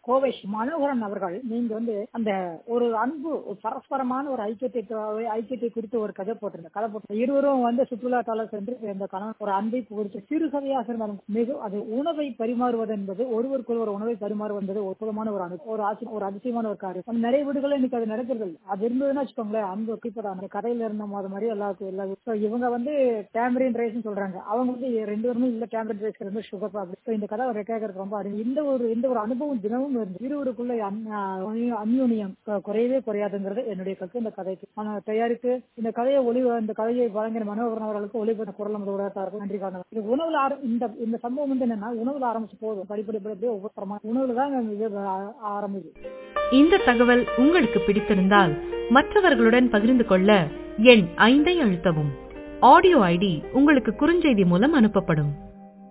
கோவை மனோகரன் அவர்கள் நீங்க வந்து அந்த ஒரு அன்பு ஒரு பரஸ்பரமான ஒரு ஐக்கியத்தை ஐக்கியத்தை குறித்து ஒரு கதை போட்டிருந்த கதை போட்டு இருவரும் வந்து சுற்றுலா தலம் சென்று இந்த கணவன் ஒரு அன்பை குறித்து சிறுகதையாக இருந்தாலும் மிக அது உணவை பரிமாறுவது என்பது ஒருவருக்குள் ஒரு உணவை பரிமாறுவது என்பது ஒரு சுலமான ஒரு அனு ஒரு ஆச்சரிய ஒரு அதிசயமான ஒரு காரியம் நம்ம நிறைய வீடுகளில் இன்னைக்கு அது நடக்கிறது இல்லை. அது இருந்ததுன்னா வச்சுக்கோங்களேன் அன்பு குறிப்பதா அந்த கதையில இருந்த மாதிரி மாதிரி எல்லாருக்கும் எல்லா So, இவங்க வந்து டேம்பரின் ரைஸ் சொல்றாங்க அவங்க வந்து ரெண்டு பேருமே இல்ல டேம்பரின் ரைஸ் வந்து சுகர் ப்ராப்ளம் So, இந்த கதை ஒரு கேட்கறதுக்கு ரொம்ப அருமை இந்த ஒரு இந்த ஒரு அனுபவம் தினமும் இருந்து இருவருக்குள்ள அந்யூனியம் குறையவே குறையாதுங்கிறது என்னுடைய கருத்து இந்த கதைக்கு ஆனா தயாரித்து இந்த கதையை ஒளி இந்த கதையை வழங்கின மனோகரன் அவர்களுக்கு ஒளிபெற்ற குரல் நமது உலகத்தார்கள் நன்றி காரணம் இது உணவுல ஆர- இந்த இந்த சம்பவம் வந்து என்னன்னா உணவுல ஆரம்பிச்சு போதும் படிப்படி படிப்படியே ஒவ்வொரு தரமா உணவுல தான் இது ஆ- ஆரம்பிக்குது இந்த தகவல் உங்களுக்கு பிடித்திருந்தால் மற்றவர்களுடன் பகிர்ந்து கொள்ள எண் ஐந்தை அழுத்தவும் ஆடியோ ஐடி உங்களுக்கு குறுஞ்செய்தி மூலம் அனுப்பப்படும்